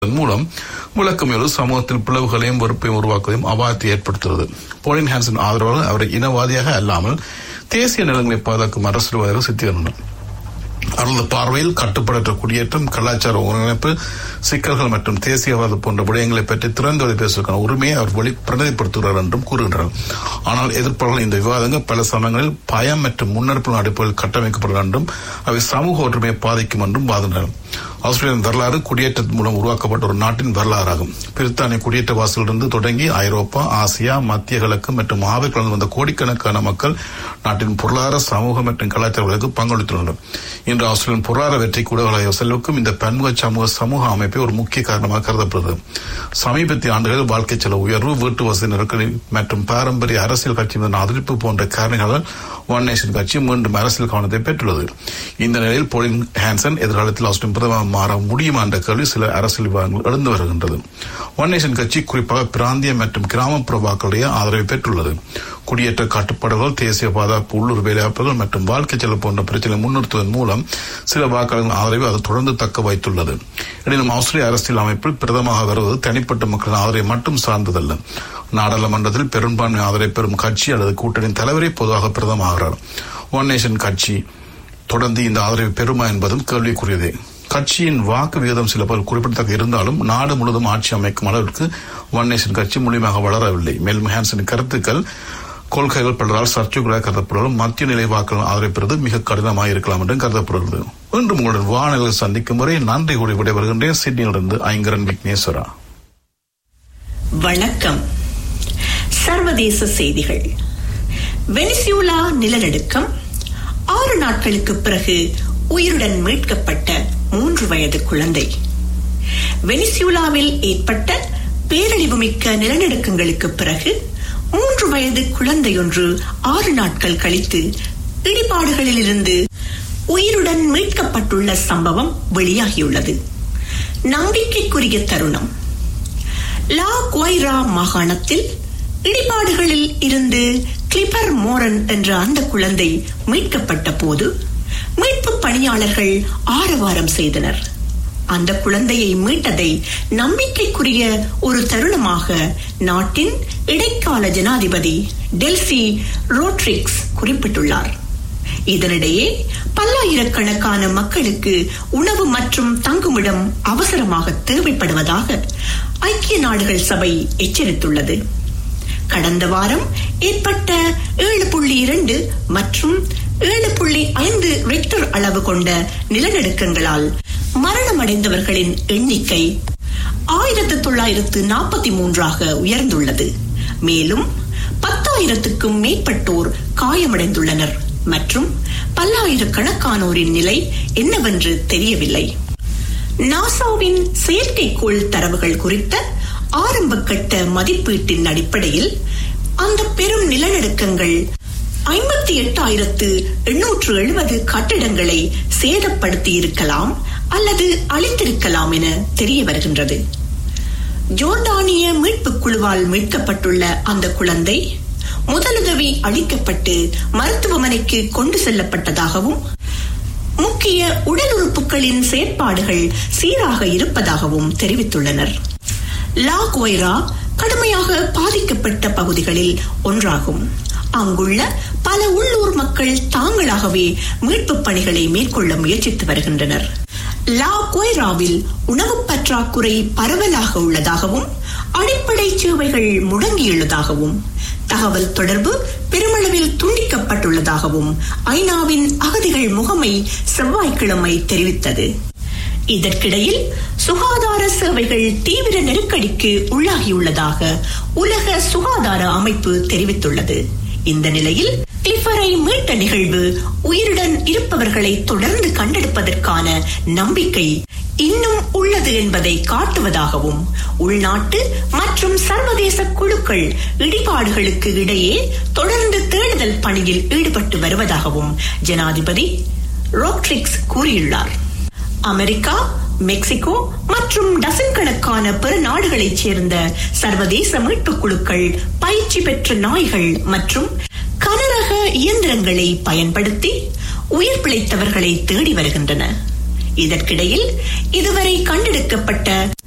இதன் மூலம் விளக்கமேலு சமூகத்தில் பிளவுகளையும் வெறுப்பையும் உருவாக்குவதையும் அபாயத்தை ஏற்படுத்துகிறது போலின் ஹான்சன் ஆதரவாளர் அவரை இனவாதியாக அல்லாமல் தேசிய நிலங்களை பாதுகாக்கும் அரசியல்வாதிகள் சித்திகரினர் அவரது பார்வையில் கட்டுப்பாடற்ற குடியேற்றம் கலாச்சார ஒருங்கிணைப்பு சிக்கல்கள் மற்றும் தேசியவாத போன்ற விடயங்களை பற்றி திறந்த வழி பேசுவதற்கான உரிமையை அவர் வெளி பிரதிநிதிப்படுத்துகிறார் என்றும் கூறுகின்றனர் ஆனால் எதிர்ப்பாளர்கள் இந்த விவாதங்கள் பல சமயங்களில் பயம் மற்றும் முன்னெடுப்பு அடிப்படையில் கட்டமைக்கப்படும் என்றும் அவை சமூக ஒற்றுமையை பாதிக்கும் என்றும் வாதினர் ஆஸ்திரேலியன் வரலாறு குடியேற்றத்தின் மூலம் உருவாக்கப்பட்ட ஒரு நாட்டின் வரலாறாகும் பிரித்தானிய குடியேற்ற வாசலிலிருந்து தொடங்கி ஐரோப்பா ஆசியா மத்திய கிழக்கு மற்றும் ஆப்பிரிக்காவில் வந்த கோடிக்கணக்கான மக்கள் நாட்டின் பொருளாதார சமூக மற்றும் கலாச்சார வளர்ச்சிக்கு பங்களித்துள்ளனர் இன்று ஆஸ்திரேலியன் பொருளாதார வெற்றிக்கு உடல்களாய செல்வுக்கும் இந்த பன்முக சமூக சமூக அமைப்பை ஒரு முக்கிய காரணமாக கருதப்படுகிறது சமீபத்திய ஆண்டுகளில் வாழ்க்கை செலவு உயர்வு வீட்டு வசதி நெருக்கடி மற்றும் பாரம்பரிய அரசியல் கட்சி மீதான அதிருப்தி போன்ற காரணங்களால் ஒன் நேஷன் கட்சி மீண்டும் அரசியல் கவனத்தை பெற்றுள்ளது இந்த நிலையில் போலின் ஹான்சன் எதிர்காலத்தில் ஆஸ்திரேலிய பிரதமர் மாற முடியுமா என்ற கேள்வி சில அரசியல் விவாதங்கள் எழுந்து வருகின்றது ஒன் நேஷன் கட்சி குறிப்பாக பிராந்திய மற்றும் கிராமப்புற வாக்களுடைய ஆதரவை பெற்றுள்ளது குடியேற்ற கட்டுப்பாடுகள் தேசிய பாதுகாப்பு உள்ளூர் வேலைவாய்ப்புகள் மற்றும் வாழ்க்கை செலவு போன்ற பிரச்சனை முன்னிறுத்துவதன் மூலம் சில வாக்காளர்களின் ஆதரவை அது தொடர்ந்து தக்க வைத்துள்ளது எனினும் ஆஸ்திரேலிய அரசியல் அமைப்பில் பிரதமாக வருவது தனிப்பட்ட மக்களின் ஆதரவை மட்டும் சார்ந்ததல்ல நாடாளுமன்றத்தில் பெரும்பான்மை ஆதரவை பெறும் கட்சி அல்லது கூட்டணியின் தலைவரே பொதுவாக பிரதமாகிறார் ஒன் நேஷன் கட்சி தொடர்ந்து இந்த ஆதரவை பெறுமா என்பதும் கேள்விக்குரியதே கட்சியின் வாக்கு விகிதம் சில பல குறிப்பிடத்தக்க இருந்தாலும் நாடு முழுவதும் ஆட்சி அமைக்கும் அளவிற்கு ஒன் நேஷன் கட்சி முழுமையாக வளரவில்லை மேலும் ஹான்சனின் கருத்துக்கள் கொள்கைகள் பலரால் சர்ச்சைகளாக கருதப்பட்டாலும் மத்திய நிலை வாக்குகள் ஆதரவு பெறுவது மிக கடினமாக இருக்கலாம் என்றும் கருதப்படுகிறது இன்று உங்களுடன் வானொலியில் சந்திக்கும் முறை நன்றி கூறி விடைபெறுகின்றேன் சிட்னியிலிருந்து ஐங்கரன் விக்னேஸ்வரா வணக்கம் சர்வதேச செய்திகள் வெனிசுலா நிலநடுக்கம் ஆறு நாட்களுக்கு பிறகு உயிருடன் மீட்கப்பட்ட மூன்று வயது குழந்தை வெனிசுலாவில் ஏற்பட்ட பேரழிவுமிக்க நிலநடுக்கங்களுக்கு பிறகு மூன்று வயது குழந்தையொன்று ஆறு நாட்கள் கழித்து இடிபாடுகளில் இருந்து உயிருடன் மீட்கப்பட்டுள்ள சம்பவம் வெளியாகியுள்ளது நம்பிக்கைக்குரிய தருணம் லா குவைரா மாகாணத்தில் இடிபாடுகளில் இருந்து கிளிப்பர் மோரன் என்ற அந்த குழந்தை மீட்கப்பட்ட போது மீட்பு பணியாளர்கள் ஆரவாரம் செய்தனர் அந்த குழந்தையை மீட்டதை நம்பிக்கைக்குரிய ஒரு தருணமாக நாட்டின் இடைக்கால ஜனாதிபதி டெல்சி ரோட்ரிக்ஸ் குறிப்பிட்டுள்ளார் இதனிடையே பல்லாயிரக்கணக்கான மக்களுக்கு உணவு மற்றும் தங்குமிடம் அவசரமாக தேவைப்படுவதாக ஐக்கிய நாடுகள் சபை எச்சரித்துள்ளது கடந்த வாரம் ஏற்பட்ட ஏழு புள்ளி இரண்டு மற்றும் ஏழு புள்ளி ஐந்து ரிக்டர் அளவு கொண்ட நிலநடுக்கங்களால் மரணமடைந்தவர்களின் எண்ணிக்கை ஆயிரத்து தொள்ளாயிரத்து நாற்பத்தி மூன்றாக உயர்ந்துள்ளது மேலும் பத்தாயிரத்துக்கும் மேற்பட்டோர் காயமடைந்துள்ளனர் மற்றும் பல்லாயிரக்கணக்கானோரின் நிலை என்னவென்று தெரியவில்லை நாசாவின் செயற்கைக்கோள் தரவுகள் குறித்த ஆரம்ப கட்ட மதிப்பீட்டின் அடிப்படையில் அந்த பெரும் நிலநடுக்கங்கள் ஐம்பத்தி எட்டாயிரத்து எண்ணூற்று எழுபது கட்டிடங்களை சேதப்படுத்தி இருக்கலாம் அல்லது அழித்திருக்கலாம் என தெரிய வருகின்றது ஜோர்டானிய மீட்பு குழுவால் மீட்கப்பட்டுள்ள அந்த குழந்தை முதலுதவி அளிக்கப்பட்டு மருத்துவமனைக்கு கொண்டு செல்லப்பட்டதாகவும் முக்கிய உடல் உறுப்புகளின் செயற்பாடுகள் சீராக இருப்பதாகவும் தெரிவித்துள்ளனர் லா குவைரா கடுமையாக பாதிக்கப்பட்ட பகுதிகளில் ஒன்றாகும் அங்குள்ள பல உள்ளூர் மக்கள் தாங்களாகவே மீட்பு பணிகளை மேற்கொள்ள முயற்சித்து வருகின்றனர் லா குவைராவில் உணவு பற்றாக்குறை பரவலாக உள்ளதாகவும் அடிப்படை சேவைகள் முடங்கியுள்ளதாகவும் தகவல் தொடர்பு பெருமளவில் துண்டிக்கப்பட்டுள்ளதாகவும் ஐநாவின் அகதிகள் முகமை செவ்வாய்க்கிழமை தெரிவித்தது இதற்கிடையில் சுகாதார சேவைகள் தீவிர நெருக்கடிக்கு உள்ளாகியுள்ளதாக உலக சுகாதார அமைப்பு தெரிவித்துள்ளது இந்த நிலையில் கிளிஃபரை மீட்ட நிகழ்வு உயிருடன் இருப்பவர்களை தொடர்ந்து கண்டெடுப்பதற்கான நம்பிக்கை இன்னும் உள்ளது என்பதை காட்டுவதாகவும் உள்நாட்டு மற்றும் சர்வதேச குழுக்கள் இடிபாடுகளுக்கு இடையே தொடர்ந்து தேடுதல் பணியில் ஈடுபட்டு வருவதாகவும் ஜனாதிபதி ரோக்ட்ரிக்ஸ் கூறியுள்ளார் அமெரிக்கா மெக்சிகோ மற்றும் டசன் கணக்கான பிற நாடுகளைச் சேர்ந்த சர்வதேச மீட்புக் குழுக்கள் பயிற்சி பெற்ற நாய்கள் மற்றும் கனரக இயந்திரங்களை பயன்படுத்தி உயிர் பிழைத்தவர்களை தேடி வருகின்றன இதற்கிடையில் இதுவரை கண்டெடுக்கப்பட்ட